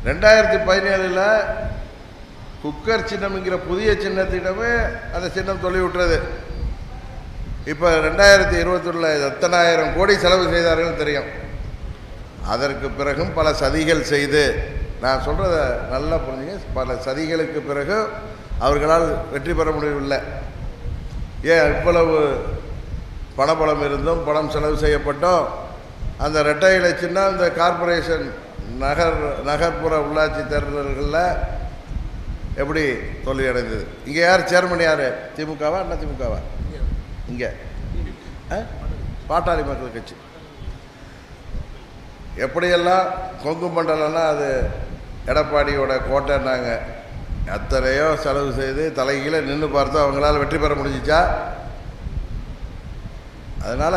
ரெண்டாயிரத்தி பதினேழில் குக்கர் சின்னம்ங்கிற புதிய சின்னத்திடமே அந்த சின்னம் சொல்லி விட்டுறது இப்போ ரெண்டாயிரத்தி இருபத்தொன்னில் எத்தனாயிரம் கோடி செலவு செய்தார்கள் தெரியும் அதற்கு பிறகும் பல சதிகள் செய்து நான் சொல்கிறத நல்லா புரிஞ்சுங்க பல சதிகளுக்கு பிறகு அவர்களால் வெற்றி பெற முடியவில்லை ஏன் இவ்வளவு பணபலம் இருந்தும் பணம் செலவு செய்யப்பட்டோம் அந்த ரெட்டை இலை சின்னம் இந்த கார்ப்பரேஷன் நகர் நகர்ப்புற உள்ளாட்சி தேர்தல்களில் எப்படி தோல்வி அடைந்தது இங்கே யார் சேர்மன் யார் திமுகவா அண்ணா திமுகவா இங்கே பாட்டாளி மக்கள் கட்சி எப்படியெல்லாம் கொங்கு மண்டலம்னா அது எடப்பாடியோட கோட்டைன்னாங்க அத்தனையோ செலவு செய்து தலைகீழ நின்று பார்த்தோம் அவங்களால வெற்றி பெற முடிஞ்சிச்சா அதனால்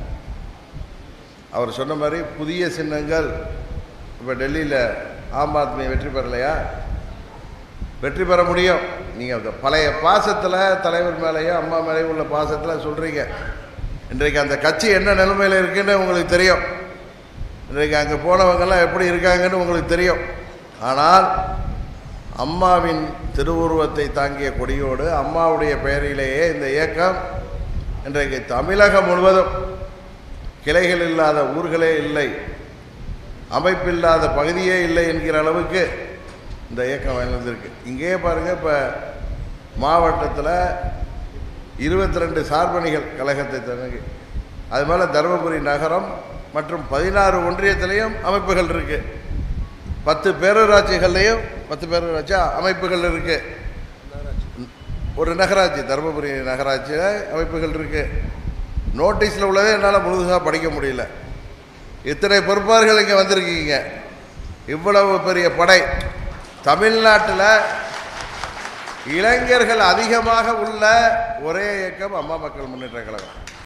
அவர் சொன்ன மாதிரி புதிய சின்னங்கள் இப்போ டெல்லியில் ஆம் ஆத்மி வெற்றி பெறலையா வெற்றி பெற முடியும் நீங்கள் அந்த பழைய பாசத்தில் தலைவர் மேலேயும் அம்மா மேலேயும் உள்ள பாசத்தில் சொல்கிறீங்க இன்றைக்கு அந்த கட்சி என்ன நிலைமையில் இருக்குன்னு உங்களுக்கு தெரியும் இன்றைக்கு அங்கே போனவங்கெல்லாம் எப்படி இருக்காங்கன்னு உங்களுக்கு தெரியும் ஆனால் அம்மாவின் திருவுருவத்தை தாங்கிய கொடியோடு அம்மாவுடைய பெயரிலேயே இந்த இயக்கம் இன்றைக்கு தமிழகம் முழுவதும் கிளைகள் இல்லாத ஊர்களே இல்லை அமைப்பில்லாத பகுதியே இல்லை என்கிற அளவுக்கு இந்த இயக்கம் வளர்ந்திருக்கு இங்கேயே பாருங்கள் இப்போ மாவட்டத்தில் இருபத்தி ரெண்டு சார்பணிகள் கழகத்தை தொடங்கி அது மேலே தருமபுரி நகரம் மற்றும் பதினாறு ஒன்றியத்திலையும் அமைப்புகள் இருக்குது பத்து பேரூராட்சிகள்லையும் பத்து பேரூராட்சி அமைப்புகள் இருக்குது ஒரு நகராட்சி தருமபுரி நகராட்சியில் அமைப்புகள் இருக்குது நோட்டீஸில் உள்ளதே என்னால் முழுசாக படிக்க முடியல இத்தனை பொறுப்பாளர்கள் இங்கே வந்திருக்கீங்க இவ்வளவு பெரிய படை தமிழ்நாட்டில் இளைஞர்கள் அதிகமாக உள்ள ஒரே இயக்கம் அம்மா மக்கள் முன்னேற்ற கழகம்